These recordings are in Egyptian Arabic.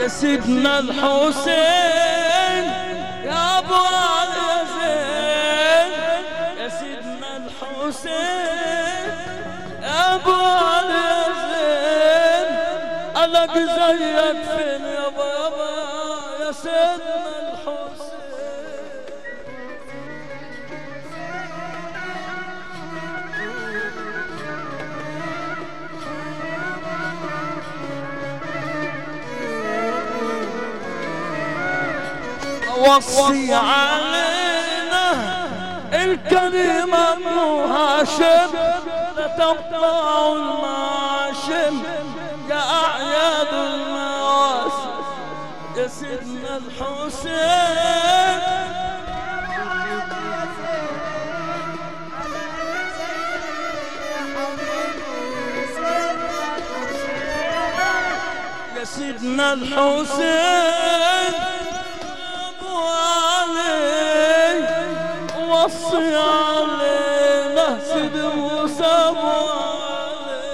يا سيدنا الحسين يا ابو علي زين يا سيدنا الحسين يا ابو علي زين الق زيك فين يابا يابا يا سيدنا الحسين وصي علينا الكلمة مو هاشم لا تقطع الماشم يا أعياد المواسم يا سيدنا الحسين يا سيدنا الحسين ابو علي وصي علينا سيد موسى ابو علي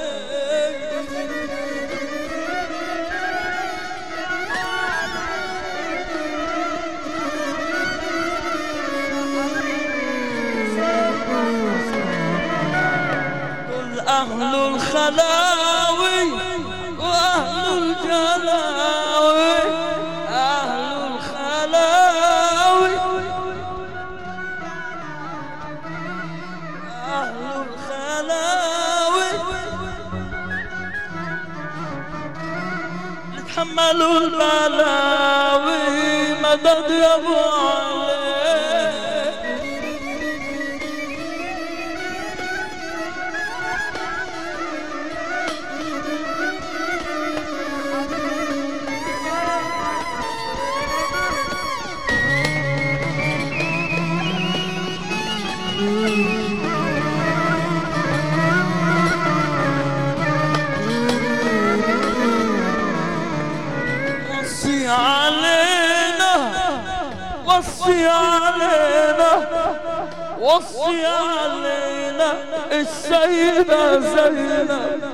كل أهل الخلاوي وأهل الجلاوي أهل الخلاوي أهل الخلاوي تحملوا البلاوي مدد يا ابو علي وصي علينا وصي علينا وصي علينا السيدة زينب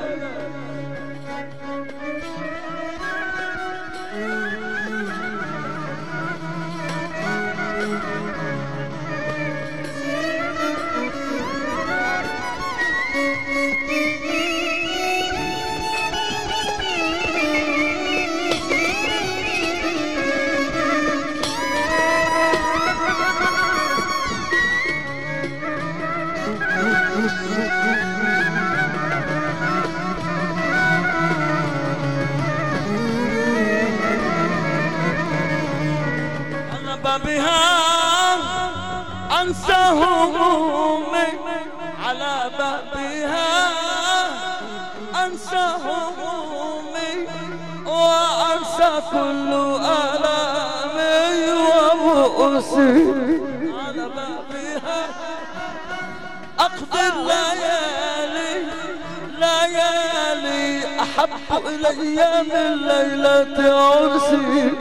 أنا بابها أنسى همومي على بابها أنسى همومي وأنسى كل آلامي وبؤسي على بابها أقضي الليالي ليالي أحب إلي من ليلة عرسي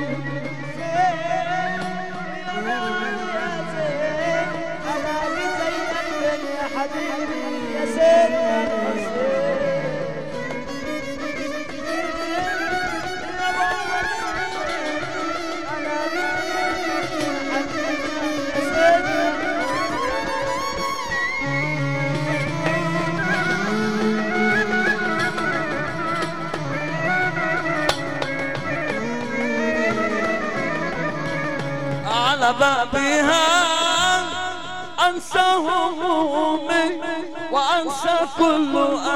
على بابها أنسى همومي وأنسى كل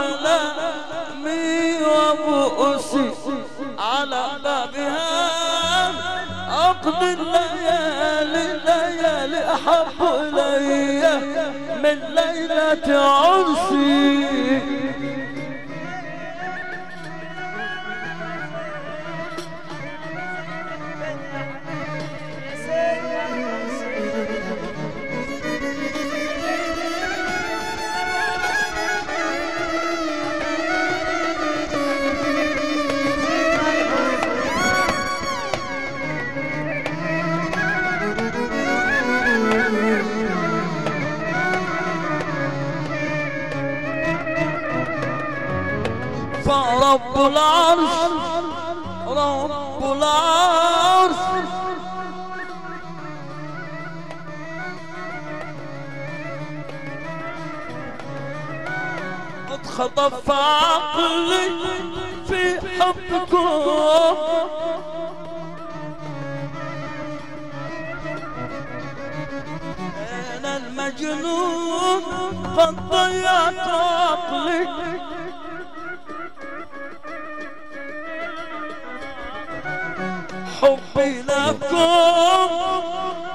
ألامي وبؤسي على بابها أقضي الليالي الليالي أحب إلي من ليلة عرسي فرب العرش رب العرش اتخطف عقلي في حبكم انا المجنون قد ضيعت عقلي حبي لكم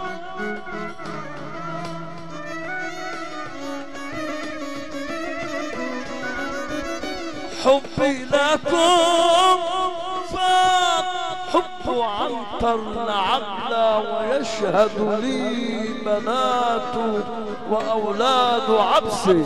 حبي لكم فاق حب عنتر العبد ويشهد لي بنات وأولاد عبسي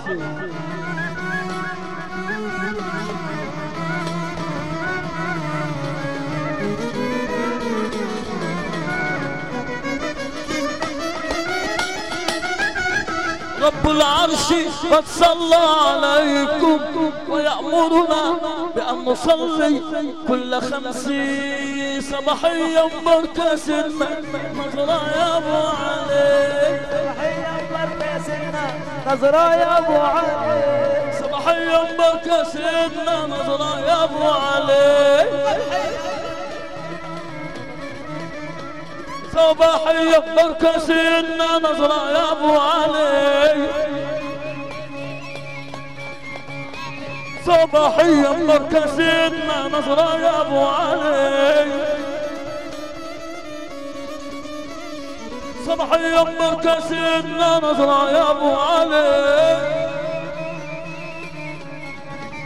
رب العرش قد صلى عليكم ويأمرنا بأن نصلي كل خمس صباحيا مركزنا نظرة يا أبو علي نظرة يا ابو علي صباحيا مركزنا نظرة يا أبو علي صباحيا مركزنا نظرة يا أبو علي صباحيا مركزنا نظرة يا أبو علي صباحيا مركزنا نظرة يا أبو علي